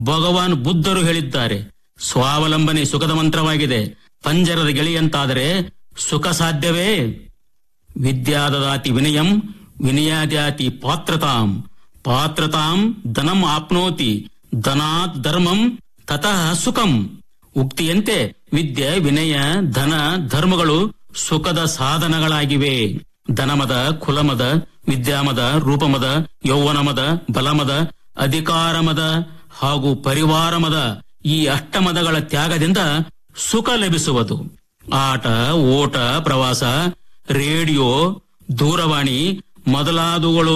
ಭಗವಾನ್ ಬುದ್ಧರು ಹೇಳಿದ್ದಾರೆ ಸ್ವಾವಲಂಬನೆ ಸುಖದ ಮಂತ್ರವಾಗಿದೆ ಪಂಜರದ ಗೆಳೆಯಂತಾದರೆ ಸುಖ ಸಾಧ್ಯವೇ ವಿದ್ಯಾದದಾತಿ ವಿನಯಂ ವಿನಯಾದ್ಯಾತಿ ಪಾತ್ರತಾಂ ಪಾತ್ರತಾಂ ಧನಂ ಆಪ್ನೋತಿ ಧನಾತ್ ಧರ್ಮಂ ತತಃ ಸುಖಂ ಉಕ್ತಿಯಂತೆ ವಿದ್ಯೆ ವಿನಯ ಧನ ಧರ್ಮಗಳು ಸುಖದ ಸಾಧನಗಳಾಗಿವೆ ಧನಮದ ಕುಲಮದ ವಿದ್ಯಾಮದ ರೂಪಮದ ಯೌವನಮದ ಬಲಮದ ಅಧಿಕಾರಮದ ಹಾಗೂ ಪರಿವಾರಮದ ಈ ಅಷ್ಟಮದಗಳ ತ್ಯಾಗದಿಂದ ಸುಖ ಲಭಿಸುವುದು ಆಟ ಓಟ ಪ್ರವಾಸ ರೇಡಿಯೋ ದೂರವಾಣಿ ಮೊದಲಾದವುಗಳು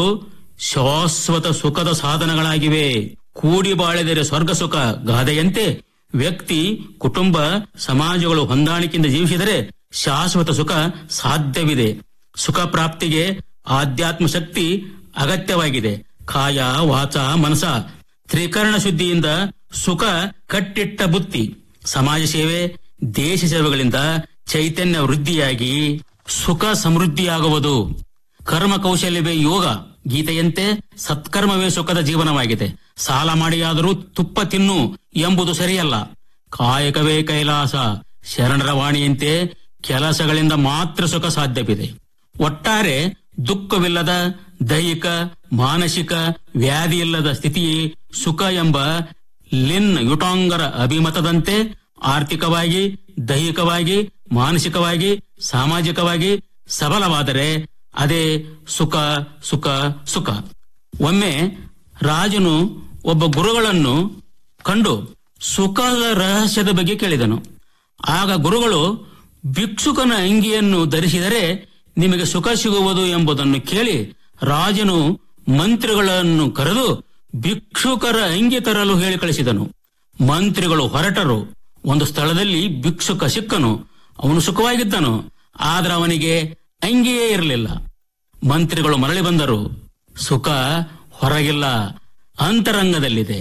ಶಾಶ್ವತ ಸುಖದ ಸಾಧನಗಳಾಗಿವೆ ಕೂಡಿ ಬಾಳಿದರೆ ಸ್ವರ್ಗ ಸುಖ ಗಾದೆಯಂತೆ ವ್ಯಕ್ತಿ ಕುಟುಂಬ ಸಮಾಜಗಳು ಹೊಂದಾಣಿಕೆಯಿಂದ ಜೀವಿಸಿದರೆ ಶಾಶ್ವತ ಸುಖ ಸಾಧ್ಯವಿದೆ ಸುಖ ಪ್ರಾಪ್ತಿಗೆ ಆಧ್ಯಾತ್ಮ ಶಕ್ತಿ ಅಗತ್ಯವಾಗಿದೆ ಕಾಯ ವಾಚ ಮನಸ ತ್ರಿಕರಣ ಶುದ್ಧಿಯಿಂದ ಸುಖ ಕಟ್ಟಿಟ್ಟ ಬುತ್ತಿ ಸಮಾಜ ಸೇವೆ ದೇಶ ಸೇವೆಗಳಿಂದ ಚೈತನ್ಯ ವೃದ್ಧಿಯಾಗಿ ಸುಖ ಸಮೃದ್ಧಿಯಾಗುವುದು ಕರ್ಮ ಕೌಶಲ್ಯವೇ ಯೋಗ ಗೀತೆಯಂತೆ ಸತ್ಕರ್ಮವೇ ಸುಖದ ಜೀವನವಾಗಿದೆ ಸಾಲ ಮಾಡಿಯಾದರೂ ತುಪ್ಪ ತಿನ್ನು ಎಂಬುದು ಸರಿಯಲ್ಲ ಕಾಯಕವೇ ಕೈಲಾಸ ಶರಣರ ವಾಣಿಯಂತೆ ಕೆಲಸಗಳಿಂದ ಮಾತ್ರ ಸುಖ ಸಾಧ್ಯವಿದೆ ಒಟ್ಟಾರೆ ದುಃಖವಿಲ್ಲದ ದೈಹಿಕ ಮಾನಸಿಕ ವ್ಯಾಧಿಯಿಲ್ಲದ ಸ್ಥಿತಿಯೇ ಸುಖ ಎಂಬ ಲಿನ್ ಯುಟಾಂಗರ ಅಭಿಮತದಂತೆ ಆರ್ಥಿಕವಾಗಿ ದೈಹಿಕವಾಗಿ ಮಾನಸಿಕವಾಗಿ ಸಾಮಾಜಿಕವಾಗಿ ಸಬಲವಾದರೆ ಅದೇ ಸುಖ ಸುಖ ಸುಖ ಒಮ್ಮೆ ರಾಜನು ಒಬ್ಬ ಗುರುಗಳನ್ನು ಕಂಡು ಸುಖದ ರಹಸ್ಯದ ಬಗ್ಗೆ ಕೇಳಿದನು ಆಗ ಗುರುಗಳು ಭಿಕ್ಷುಕನ ಅಂಗಿಯನ್ನು ಧರಿಸಿದರೆ ನಿಮಗೆ ಸುಖ ಸಿಗುವುದು ಎಂಬುದನ್ನು ಕೇಳಿ ರಾಜನು ಮಂತ್ರಿಗಳನ್ನು ಕರೆದು ಭಿಕ್ಷುಕರ ಅಂಗಿ ತರಲು ಹೇಳಿ ಕಳಿಸಿದನು ಮಂತ್ರಿಗಳು ಹೊರಟರು ಒಂದು ಸ್ಥಳದಲ್ಲಿ ಭಿಕ್ಷುಕ ಸಿಕ್ಕನು ಅವನು ಸುಖವಾಗಿದ್ದನು ಆದ್ರೆ ಅವನಿಗೆ ಅಂಗಿಯೇ ಇರಲಿಲ್ಲ ಮಂತ್ರಿಗಳು ಮರಳಿ ಬಂದರು ಸುಖ ಹೊರಗಿಲ್ಲ ಅಂತರಂಗದಲ್ಲಿದೆ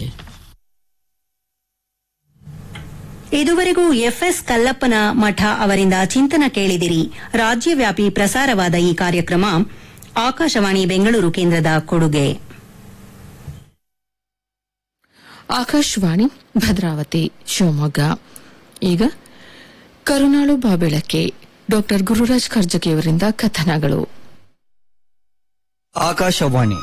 ಇದುವರೆಗೂ ಎಫ್ಎಸ್ ಕಲ್ಲಪ್ಪನ ಮಠ ಅವರಿಂದ ಚಿಂತನ ಕೇಳಿದಿರಿ ರಾಜ್ಯವ್ಯಾಪಿ ಪ್ರಸಾರವಾದ ಈ ಕಾರ್ಯಕ್ರಮ ಆಕಾಶವಾಣಿ ಬೆಂಗಳೂರು ಕೇಂದ್ರದ ಕೊಡುಗೆ ಆಕಾಶವಾಣಿ ಭದ್ರಾವತಿ ಶಿವಮೊಗ್ಗ ಈಗ ಕರುನಾಳು ಬಾಬೆಳಕೆ ಡಾಕ್ಟರ್ ಗುರುರಾಜ್ ಖರ್ಜಗಿಯವರಿಂದ ಕಥನಗಳು ಆಕಾಶವಾಣಿ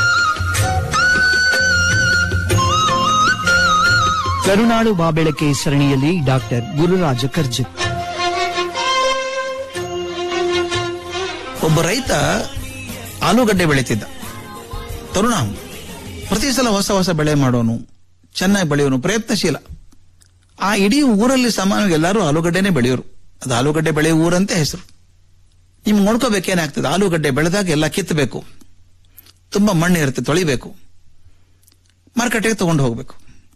ಕರುನಾಡು ಬಾಬೆಳಕೆ ಸರಣಿಯಲ್ಲಿ ಡಾಕ್ಟರ್ ಗುರುರಾಜ ಕರ್ಜಗ್ ಒಬ್ಬ ರೈತ ಆಲೂಗಡ್ಡೆ ಬೆಳೀತಿದ್ದ ತರುಣ ಅವ್ನು. ಪ್ರತಿ ಸಲ ಹೊಸ ಹೊಸ ಬೆಳೆ ಮಾಡೋನು ಚೆನ್ನಾಗಿ ಬೆಳೆಯೋನು ಪ್ರಯತ್ನಶೀಲ ಆ ಇಡೀ ಊರಲ್ಲಿ ಸಾಮಾನ್ಯವಾಗಿ ಎಲ್ಲರೂ ಆಲೂಗಡ್ಡೆನೇ ಬೆಳೆಯೋರು ಅದು ಆಲೂಗಡ್ಡೆ ಬೆಳೆಯೋ ಊರಂತೆ ಹೆಸರು ನಿಮ್ಗೆ ನೋಡ್ಕೋಬೇಕೇನಾಗ್ತದೆ ಆಲೂಗಡ್ಡೆ ಬೆಳೆದಾಗ ಎಲ್ಲ ಕಿತ್ತಬೇಕು ತುಂಬಾ ಮಣ್ಣು ಇರುತ್ತೆ ತೊಳಿಬೇಕು ಮಾರ್ಕೆಟಿಗೆ ತಗೊಂಡು ಹೋಗ್ಬೇಕು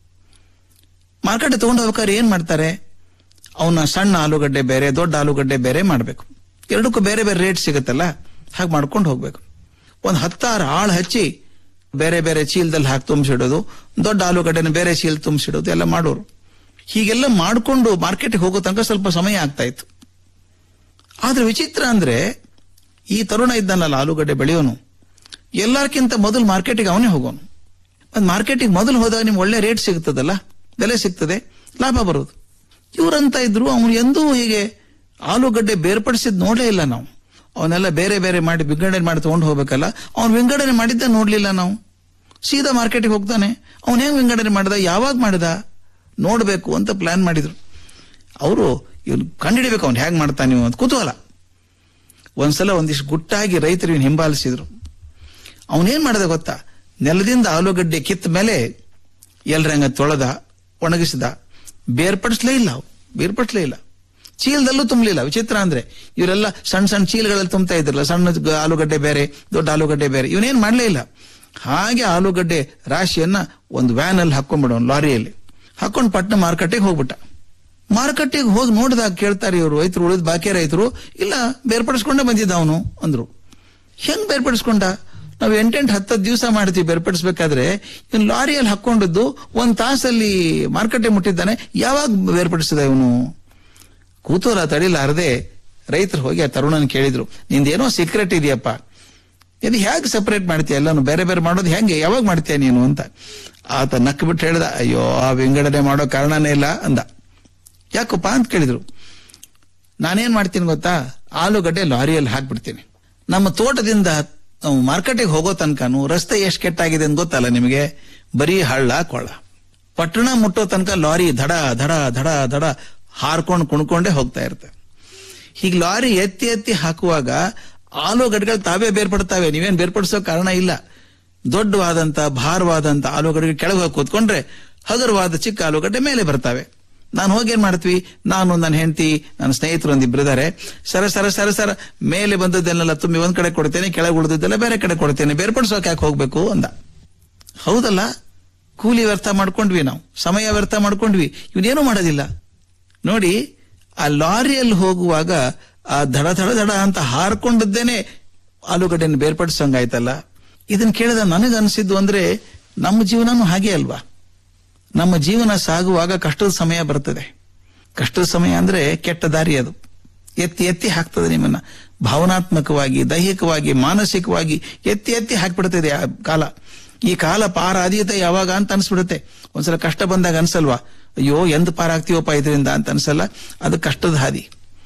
ಮಾರ್ಕೆಟ್ ತಗೊಂಡು ಹೋಗ್ಬೇಕಾದ್ರೆ ಏನ್ ಮಾಡ್ತಾರೆ ಅವನ ಸಣ್ಣ ಆಲೂಗಡ್ಡೆ ಬೇರೆ ದೊಡ್ಡ ಆಲೂಗಡ್ಡೆ ಬೇರೆ ಮಾಡಬೇಕು ಎರಡಕ್ಕೂ ಬೇರೆ ಬೇರೆ ರೇಟ್ ಸಿಗುತ್ತಲ್ಲ ಹಾಗೆ ಮಾಡ್ಕೊಂಡು ಹೋಗ್ಬೇಕು ಒಂದು ಹತ್ತಾರು ಆಳು ಹಚ್ಚಿ ಬೇರೆ ಬೇರೆ ಚೀಲದಲ್ಲಿ ಹಾಕಿ ತುಂಬಿಸಿಡೋದು ದೊಡ್ಡ ಆಲೂಗಡ್ಡೆನ ಬೇರೆ ಚೀಲ ತುಂಬಿಸಿಡೋದು ಎಲ್ಲ ಮಾಡೋರು ಹೀಗೆಲ್ಲ ಮಾಡಿಕೊಂಡು ಮಾರ್ಕೆಟ್ಗೆ ಹೋಗೋ ತನಕ ಸ್ವಲ್ಪ ಸಮಯ ಆಗ್ತಾ ಇತ್ತು ಆದ್ರೆ ವಿಚಿತ್ರ ಅಂದ್ರೆ ಈ ತರುಣ ಇದ್ದಾನಲ್ಲ ಆಲೂಗಡ್ಡೆ ಬೆಳೆಯೋನು ಎಲ್ಲರ್ಕಿಂತ ಮೊದಲು ಮಾರ್ಕೆಟಿಗೆ ಅವನೇ ಹೋಗೋನು ಒಂದು ಮಾರ್ಕೆಟಿಗೆ ಮೊದಲು ಹೋದಾಗ ನಿಮ್ಗೆ ಒಳ್ಳೆ ರೇಟ್ ಸಿಗ್ತದಲ್ಲ ಬೆಲೆ ಸಿಗ್ತದೆ ಲಾಭ ಬರೋದು ಇವರಂತ ಇದ್ರು ಅವನು ಎಂದೂ ಹೀಗೆ ಆಲೂಗಡ್ಡೆ ಬೇರ್ಪಡಿಸಿದ್ ನೋಡಲೇ ಇಲ್ಲ ನಾವು ಅವನ್ನೆಲ್ಲ ಬೇರೆ ಬೇರೆ ಮಾಡಿ ವಿಂಗಡಣೆ ಮಾಡಿ ತಗೊಂಡು ಹೋಗ್ಬೇಕಲ್ಲ ಅವ್ನು ವಿಂಗಡಣೆ ಮಾಡಿದ್ದ ನೋಡ್ಲಿಲ್ಲ ನಾವು ಸೀದಾ ಮಾರ್ಕೆಟಿಗೆ ಹೋಗ್ತಾನೆ ಅವ್ನು ಹೆಂಗ್ ವಿಂಗಡಣೆ ಮಾಡಿದ ಯಾವಾಗ ಮಾಡಿದ ನೋಡ್ಬೇಕು ಅಂತ ಪ್ಲಾನ್ ಮಾಡಿದ್ರು ಅವರು ಇವ್ನು ಕಂಡಿಡಿಬೇಕು ಅವ್ನು ಹೇಗ್ ಮಾಡ್ತಾನೆ ನೀವು ಅಂತ ಕುತೂಹಲ ಒಂದ್ಸಲ ಒಂದಿಷ್ಟು ಗುಟ್ಟಾಗಿ ರೈತರು ಇವ್ನು ಹಿಂಬಾಲಿಸಿದ್ರು ಅವನೇನ್ ಮಾಡಿದ ಗೊತ್ತಾ ನೆಲದಿಂದ ಆಲೂಗಡ್ಡೆ ಕಿತ್ತ ಮೇಲೆ ಎಲ್ರಂಗ ತೊಳೆದ ಒಣಗಿಸಿದ ಬೇರ್ಪಡಿಸ್ಲೇ ಇಲ್ಲ ಅವು ಬೇರ್ಪಡಿಸ್ಲೇ ಇಲ್ಲ ಚೀಲದಲ್ಲೂ ತುಂಬಲಿಲ್ಲ ವಿಚಿತ್ರ ಅಂದ್ರೆ ಇವರೆಲ್ಲ ಸಣ್ಣ ಸಣ್ಣ ಚೀಲಗಳಲ್ಲಿ ತುಂಬ್ತಾ ಇದ್ರಲ್ಲ ಸಣ್ಣ ಗ- ಆಲೂಗಡ್ಡೆ ಬೇರೆ ದೊಡ್ಡ ಆಲೂಗಡ್ಡೆ ಬೇರೆ ಇವನೇನ್ ಮಾಡ್ಲೇ ಇಲ್ಲ ಹಾಗೆ ಆಲೂಗಡ್ಡೆ ರಾಶಿಯನ್ನ ಒಂದು ವ್ಯಾನ್ ಅಲ್ಲಿ ಹಾಕೊಂಡ್ಬಿಡೋನು ಲಾರಿಯಲ್ಲಿ ಹಾಕೊಂಡು ಪಟ್ನ ಮಾರ್ಕೆಟಿಗೆ ಹೋಗ್ಬಿಟ್ಟ ಮಾರುಕಟ್ಟೆಗೆ ಹೋಗಿ ನೋಡಿದಾಗ ಕೇಳ್ತಾರೆ ಇವರು ರೈತರು ಉಳಿದ ಬಾಕಿ ರೈತರು ಇಲ್ಲ ಬೇರ್ಪಡಿಸ್ಕೊಂಡೇ ಬಂದಿದ್ದ ಅವನು ಅಂದ್ರು ಹೆಂಗ್ ಬೇರ್ಪಡಿಸ್ಕೊಂಡ ನಾವು ಎಂಟೆಂಟು ಹತ್ತತ್ತು ದಿವಸ ಮಾಡ್ತೀವಿ ಬೇರ್ಪಡಿಸ್ಬೇಕಾದ್ರೆ ಇವ್ನು ಲಾರಿಯಲ್ಲಿ ಹಾಕೊಂಡಿದ್ದು ಒಂದ್ ತಾಸಲ್ಲಿ ಮಾರ್ಕೆಟೆ ಮುಟ್ಟಿದ್ದಾನೆ ಯಾವಾಗ ಬೇರ್ಪಡಿಸಿದ ಇವನು ಕೂತೂಲ ತಡಿಲಾರದೆ ರೈತರು ಹೋಗಿ ಆ ತರುಣನ್ ಕೇಳಿದ್ರು ನಿಂದೇನೋ ಸೀಕ್ರೆಟ್ ಇದೆಯಪ್ಪ ಇದು ಹೇಗೆ ಸಪರೇಟ್ ಮಾಡ್ತೀಯ ಎಲ್ಲಾನು ಬೇರೆ ಬೇರೆ ಮಾಡೋದು ಹೆಂಗೆ ಯಾವಾಗ ಮಾಡ್ತೀಯ ನೀನು ಅಂತ ಆತ ನಕ್ಕ ಬಿಟ್ಟು ಹೇಳ್ದ ಅಯ್ಯೋ ಆ ವಿಂಗಡಣೆ ಮಾಡೋ ಕಾರಣನೇ ಇಲ್ಲ ಅಂದ ಯಾಕಪ್ಪ ಅಂತ ಕೇಳಿದ್ರು ನಾನೇನ್ ಮಾಡ್ತೀನಿ ಗೊತ್ತಾ ಆಲೂಗಡ್ಡೆ ಲಾರಿಯಲ್ಲಿ ಹಾಕ್ಬಿಡ್ತೀನಿ ನಮ್ಮ ತೋಟದಿಂದ ನಾವು ಮಾರ್ಕೆಟಿಗೆ ಹೋಗೋ ತನಕನು ರಸ್ತೆ ಎಷ್ಟು ಕೆಟ್ಟಾಗಿದೆ ಅಂತ ಗೊತ್ತಲ್ಲ ನಿಮಗೆ ಬರೀ ಹಳ್ಳ ಕೊಳ್ಳ ಪಟ್ಟಣ ಮುಟ್ಟೋ ತನಕ ಲಾರಿ ಧಡ ಧಡ ಧಡ ಧಡ ಹಾರ್ಕೊಂಡು ಕುಣ್ಕೊಂಡೇ ಹೋಗ್ತಾ ಇರುತ್ತೆ ಹೀಗೆ ಲಾರಿ ಎತ್ತಿ ಎತ್ತಿ ಹಾಕುವಾಗ ಆಲೂಗಡ್ಡೆಗಳು ತಾವೇ ಬೇರ್ಪಡ್ತಾವೆ ನೀವೇನ್ ಬೇರ್ಪಡಿಸೋ ಕಾರಣ ಇಲ್ಲ ದೊಡ್ಡವಾದಂತ ಭಾರವಾದಂತ ಆಲೂಗಡ್ಡೆ ಕೆಳಗೆ ಹೋಗಿ ಕೂತ್ಕೊಂಡ್ರೆ ಹಗುರವಾದ ಚಿಕ್ಕ ಆಲೂಗಡ್ಡೆ ಮೇಲೆ ಬರ್ತಾವೆ ನಾನು ಹೋಗಿ ಏನ್ ಮಾಡ್ತೀವಿ ನಾನು ನನ್ನ ಹೆಂಡತಿ ನನ್ನ ಸ್ನೇಹಿತರು ಒಂದಿಬ್ಬರಿದ್ದಾರೆ ಸರ ಸರ ಸರ ಸರ ಮೇಲೆ ಬಂದದ್ದೆಲ್ಲ ತುಂಬಿ ಒಂದ್ ಕಡೆ ಕೊಡ್ತೇನೆ ಕೆಳಗೆ ಉಳಿದದ್ದೆಲ್ಲ ಬೇರೆ ಕಡೆ ಕೊಡ್ತೇನೆ ಬೇರ್ಪಡಿಸೋಕೆ ಯಾಕೆ ಹೋಗ್ಬೇಕು ಅಂದ ಹೌದಲ್ಲ ಕೂಲಿ ವ್ಯರ್ಥ ಮಾಡ್ಕೊಂಡ್ವಿ ನಾವು ಸಮಯ ವ್ಯರ್ಥ ಮಾಡ್ಕೊಂಡ್ವಿ ಇವನೇನು ಮಾಡೋದಿಲ್ಲ ನೋಡಿ ಆ ಲಾರಿಯಲ್ಲಿ ಹೋಗುವಾಗ ಆ ಧಡ ಧಡ ಧಡ ಅಂತ ಹಾರ್ಕೊಂಡದ್ದೇನೆ ಆಲೂಗಡ್ಡೆಯನ್ನು ಬೇರ್ಪಡಿಸಂಗಾಯ್ತಲ್ಲ ಇದನ್ನ ಕೇಳಿದ ನನಗೆ ಅನಿಸಿದ್ದು ಅಂದ್ರೆ ನಮ್ಮ ಜೀವನನೂ ಹಾಗೆ ಅಲ್ವಾ ನಮ್ಮ ಜೀವನ ಸಾಗುವಾಗ ಕಷ್ಟದ ಸಮಯ ಬರ್ತದೆ ಕಷ್ಟದ ಸಮಯ ಅಂದ್ರೆ ಕೆಟ್ಟ ದಾರಿ ಅದು ಎತ್ತಿ ಎತ್ತಿ ಹಾಕ್ತದೆ ನಿಮ್ಮನ್ನ ಭಾವನಾತ್ಮಕವಾಗಿ ದೈಹಿಕವಾಗಿ ಮಾನಸಿಕವಾಗಿ ಎತ್ತಿ ಎತ್ತಿ ಹಾಕ್ಬಿಡ್ತದೆ ಆ ಕಾಲ ಈ ಕಾಲ ಪಾರ ಆದೀತ ಯಾವಾಗ ಅಂತ ಅನ್ಸ್ಬಿಡುತ್ತೆ ಒಂದ್ಸಲ ಕಷ್ಟ ಬಂದಾಗ ಅನ್ಸಲ್ವಾ ಅಯ್ಯೋ ಎಂದ್ ಪಾರ ಆಗ್ತೀವಪ್ಪ ಇದರಿಂದ ಅಂತ ಅನ್ಸಲ್ಲ ಅದು ಕಷ್ಟದ ಹಾದಿ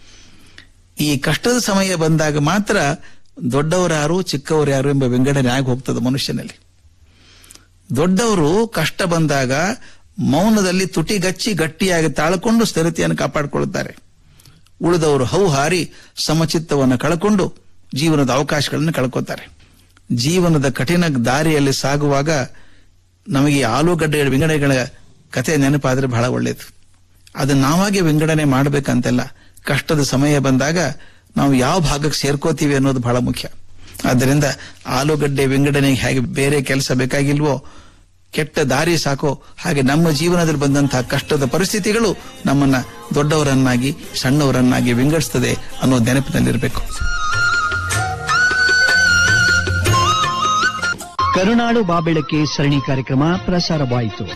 ಈ ಕಷ್ಟದ ಸಮಯ ಬಂದಾಗ ಮಾತ್ರ ದೊಡ್ಡವರು ಯಾರು ಚಿಕ್ಕವರು ಯಾರು ಎಂಬ ವಿಂಗಡಣೆ ಆಗಿ ಹೋಗ್ತದೆ ಮನುಷ್ಯನಲ್ಲಿ ದೊಡ್ಡವರು ಕಷ್ಟ ಬಂದಾಗ ಮೌನದಲ್ಲಿ ತುಟಿಗಚ್ಚಿ ಗಟ್ಟಿಯಾಗಿ ತಾಳ್ಕೊಂಡು ಸ್ಥಿರತೆಯನ್ನು ಕಾಪಾಡಿಕೊಳ್ಳುತ್ತಾರೆ ಉಳಿದವರು ಹೌಹಾರಿ ಸಮಚಿತ್ತವನ್ನು ಕಳ್ಕೊಂಡು ಜೀವನದ ಅವಕಾಶಗಳನ್ನು ಕಳ್ಕೊತಾರೆ ಜೀವನದ ಕಠಿಣ ದಾರಿಯಲ್ಲಿ ಸಾಗುವಾಗ ನಮಗೆ ಈ ಆಲೂಗಡ್ಡೆ ವಿಂಗಡಣೆಗಳ ಕಥೆ ನೆನಪಾದ್ರೆ ಬಹಳ ಒಳ್ಳೆಯದು ಅದನ್ನ ನಾವಾಗೆ ವಿಂಗಡಣೆ ಮಾಡಬೇಕಂತೆಲ್ಲ ಕಷ್ಟದ ಸಮಯ ಬಂದಾಗ ನಾವು ಯಾವ ಭಾಗಕ್ಕೆ ಸೇರ್ಕೋತೀವಿ ಅನ್ನೋದು ಬಹಳ ಮುಖ್ಯ ಆದ್ದರಿಂದ ಆಲೂಗಡ್ಡೆ ವಿಂಗಡಣೆಗೆ ಹೇಗೆ ಬೇರೆ ಕೆಲಸ ಬೇಕಾಗಿಲ್ವೋ ಕೆಟ್ಟ ದಾರಿ ಸಾಕೋ ಹಾಗೆ ನಮ್ಮ ಜೀವನದಲ್ಲಿ ಬಂದಂತಹ ಕಷ್ಟದ ಪರಿಸ್ಥಿತಿಗಳು ನಮ್ಮನ್ನ ದೊಡ್ಡವರನ್ನಾಗಿ ಸಣ್ಣವರನ್ನಾಗಿ ವಿಂಗಡಿಸ್ತದೆ ಅನ್ನೋ ನೆನಪಿನಲ್ಲಿರಬೇಕು ಕರುನಾಡು ಬಾಬೆಳಕೆ ಸರಣಿ ಕಾರ್ಯಕ್ರಮ ಪ್ರಸಾರವಾಯಿತು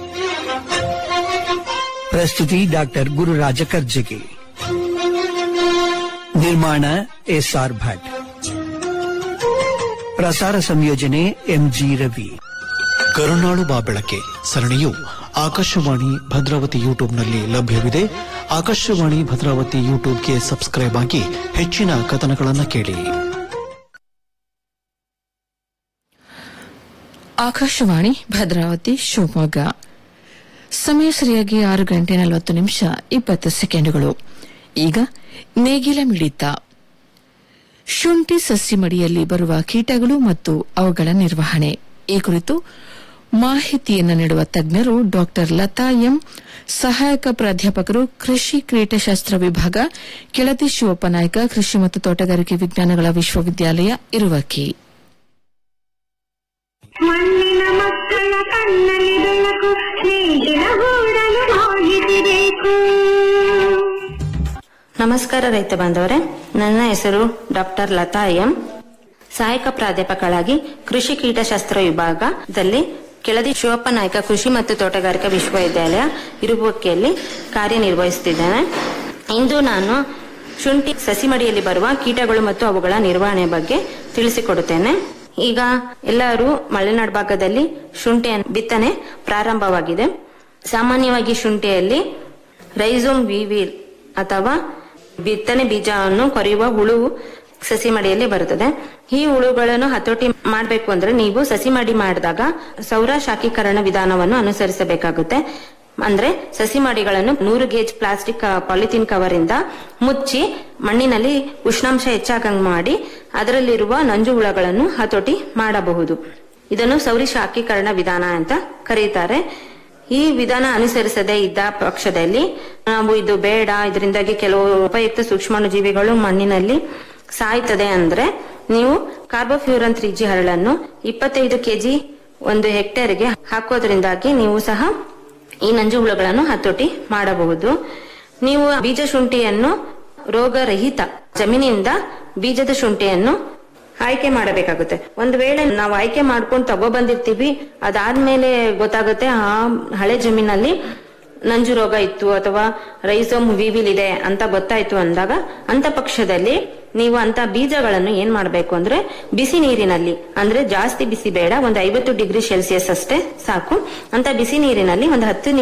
ಪ್ರಸ್ತುತಿ ಡಾಕ್ಟರ್ ಗುರುರಾಜ ಕರ್ಜಗಿ ನಿರ್ಮಾಣ ಎಸ್ಆರ್ ಭಟ್ ಪ್ರಸಾರ ಸಂಯೋಜನೆ ಎಂಜಿ ರವಿ ಕರುನಾಡು ಬಾಬೆಳಕೆ ಸರಣಿಯು ಆಕಾಶವಾಣಿ ಭದ್ರಾವತಿ ಯೂಟ್ಯೂಬ್ನಲ್ಲಿ ಲಭ್ಯವಿದೆ ಆಕಾಶವಾಣಿ ಭದ್ರಾವತಿ ಯೂಟ್ಯೂಬ್ಗೆ ಸಬ್ಸ್ಕ್ರೈಬ್ ಆಗಿ ಹೆಚ್ಚಿನ ಕಥನಗಳನ್ನು ಕೇಳಿ ಆಕಾಶವಾಣಿ ಭದ್ರಾವತಿ ಶಿವಮೊಗ್ಗ ಸಮಯ ಸರಿಯಾಗಿ ಆರು ಗಂಟೆ ನಲವತ್ತು ನಿಮಿಷ ಇಪ್ಪತ್ತು ಸೆಕೆಂಡುಗಳು ಈಗ ನೇಗಿಲ ಮಿಡಿತ ಶುಂಠಿ ಸಸಿ ಮಡಿಯಲ್ಲಿ ಬರುವ ಕೀಟಗಳು ಮತ್ತು ಅವುಗಳ ನಿರ್ವಹಣೆ ಈ ಕುರಿತು ಮಾಹಿತಿಯನ್ನು ನೀಡುವ ತಜ್ಞರು ಡಾಕ್ಟರ್ ಲತಾ ಎಂ ಸಹಾಯಕ ಪ್ರಾಧ್ಯಾಪಕರು ಕೃಷಿ ಕೀಟಶಾಸ್ತ್ರ ವಿಭಾಗ ಕೆಳದಿ ಶಿವಪ್ಪ ನಾಯ್ಕ ಕೃಷಿ ಮತ್ತು ತೋಟಗಾರಿಕೆ ವಿಜ್ಞಾನಗಳ ವಿಶ್ವವಿದ್ಯಾಲಯ ಇರುವಕ್ಕಿ ಮಣ್ಣಿನ ಮಕ್ಕಳ ಕಣ್ಣಲ್ಲಿ ಬೆಳಕು ನೇಗಿಲ ಗೂಡಲು ಹೋಗಿಸಬೇಕು ನಮಸ್ಕಾರ ರೈತ ಬಾಂಧವರೇ ನನ್ನ ಹೆಸರು ಡಾಕ್ಟರ್ ಲತಾ ಎಂ ಸಹಾಯಕ ಪ್ರಾಧ್ಯಾಪಕಳಾಗಿ ಕೃಷಿ ಕೀಟಶಾಸ್ತ್ರ ವಿಭಾಗದಲ್ಲಿ ಕೆಳದಿ ಶಿವಪ್ಪ ನಾಯ್ಕ ಕೃಷಿ ಮತ್ತು ತೋಟಗಾರಿಕಾ ವಿಶ್ವವಿದ್ಯಾಲಯ ಇರುವಕ್ಕಿಯಲ್ಲಿ ಕಾರ್ಯನಿರ್ವಹಿಸುತ್ತಿದ್ದೇನೆ ಇಂದು ನಾನು ಶುಂಠಿ ಸಸಿಮಡಿಯಲ್ಲಿ ಬರುವ ಕೀಟಗಳು ಮತ್ತು ಅವುಗಳ ನಿರ್ವಹಣೆ ಬಗ್ಗೆ ತಿಳಿಸಿಕೊಡುತ್ತೇನೆ ಈಗ ಎಲ್ಲರೂ ಮಲೆನಾಡು ಭಾಗದಲ್ಲಿ ಶುಂಠಿಯ ಬಿತ್ತನೆ ಪ್ರಾರಂಭವಾಗಿದೆ ಸಾಮಾನ್ಯವಾಗಿ ಶುಂಠಿಯಲ್ಲಿ ರೈಸೋಮ್ ವಿವಿಲ್ ಅಥವಾ ಬಿತ್ತನೆ ಬೀಜವನ್ನು ಕೊರೆಯುವ ಹುಳು ಸಸಿ ಮಡಿಯಲ್ಲಿ ಬರುತ್ತದೆ ಈ ಹುಳುಗಳನ್ನು ಹತೋಟಿ ಮಾಡಬೇಕು ಅಂದ್ರೆ ನೀವು ಸಸಿ ಮಡಿ ಮಾಡಿದಾಗ ಸೌರ ಶಾಖೀಕರಣ ವಿಧಾನವನ್ನು ಅನುಸರಿಸಬೇಕಾಗುತ್ತೆ ಅಂದ್ರೆ ಸಸಿ ಮಡಿಗಳನ್ನು ನೂರು ಗೇಜ್ ಪ್ಲಾಸ್ಟಿಕ್ ಪಾಲಿಥಿನ್ ಕವರ್ ಇಂದ ಮುಚ್ಚಿ ಮಣ್ಣಿನಲ್ಲಿ ಉಷ್ಣಾಂಶ ಹೆಚ್ಚಾಗಂಗ್ ಮಾಡಿ ಅದರಲ್ಲಿರುವ ನಂಜು ಹುಳಗಳನ್ನು ಹತೋಟಿ ಮಾಡಬಹುದು ಇದನ್ನು ಸೌರಿ ಶಾಖೀಕರಣ ವಿಧಾನ ಅಂತ ಕರೀತಾರೆ ಈ ವಿಧಾನ ಅನುಸರಿಸದೇ ಇದ್ದ ಪಕ್ಷದಲ್ಲಿ ನಾವು ಇದು ಬೇಡ ಇದರಿಂದಾಗಿ ಕೆಲವು ಉಪಯುಕ್ತ ಸೂಕ್ಷ್ಮಾಣು ಜೀವಿಗಳು ಮಣ್ಣಿನಲ್ಲಿ ಸಾಯ್ತದೆ ಅಂದ್ರೆ ನೀವು ಕಾರ್ಬೋಫ್ಯೂರನ್ ತ್ರೀ ಜಿ ಹರಳನ್ನು ಇಪ್ಪತ್ತೈದು ಕೆಜಿ ಒಂದು ಹೆಕ್ಟೇರ್ಗೆ ಹಾಕೋದ್ರಿಂದಾಗಿ ನೀವು ಸಹ ಈ ನಂಜು ಹುಳುಗಳನ್ನು ಹತೋಟಿ ಮಾಡಬಹುದು ನೀವು ಬೀಜ ಶುಂಠಿಯನ್ನು ರೋಗರಹಿತ ಜಮೀನಿಂದ ಬೀಜದ ಶುಂಠಿಯನ್ನು ಆಯ್ಕೆ ಮಾಡಬೇಕಾಗುತ್ತೆ ಒಂದು ವೇಳೆ ನಾವು ಆಯ್ಕೆ ಮಾಡ್ಕೊಂಡು ತಗೋ ಬಂದಿರ್ತೀವಿ ಅದಾದ್ಮೇಲೆ ಗೊತ್ತಾಗುತ್ತೆ ಆ ಹಳೆ ಜಮೀನಲ್ಲಿ ನಂಜು ರೋಗ ಇತ್ತು ಅಥವಾ ರೈಸೋಮ್ ವಿವಿಲ್ ಇದೆ ಅಂತ ಗೊತ್ತಾಯ್ತು ಅಂದಾಗ ಅಂತ ಪಕ್ಷದಲ್ಲಿ ನೀವು ಅಂತ ಬೀಜಗಳನ್ನು ಏನ್ ಮಾಡ್ಬೇಕು ಅಂದ್ರೆ ಬಿಸಿ ನೀರಿನಲ್ಲಿ ಅಂದ್ರೆ ಜಾಸ್ತಿ ಬಿಸಿ ಬೇಡ ಒಂದು ಐವತ್ತು ಡಿಗ್ರಿ ಸೆಲ್ಸಿಯಸ್ ಅಷ್ಟೇ ಸಾಕು ಅಂತ ಬಿಸಿ ನೀರಿನಲ್ಲಿ ಒಂದು ಹತ್ತು ನಿಮಿಷ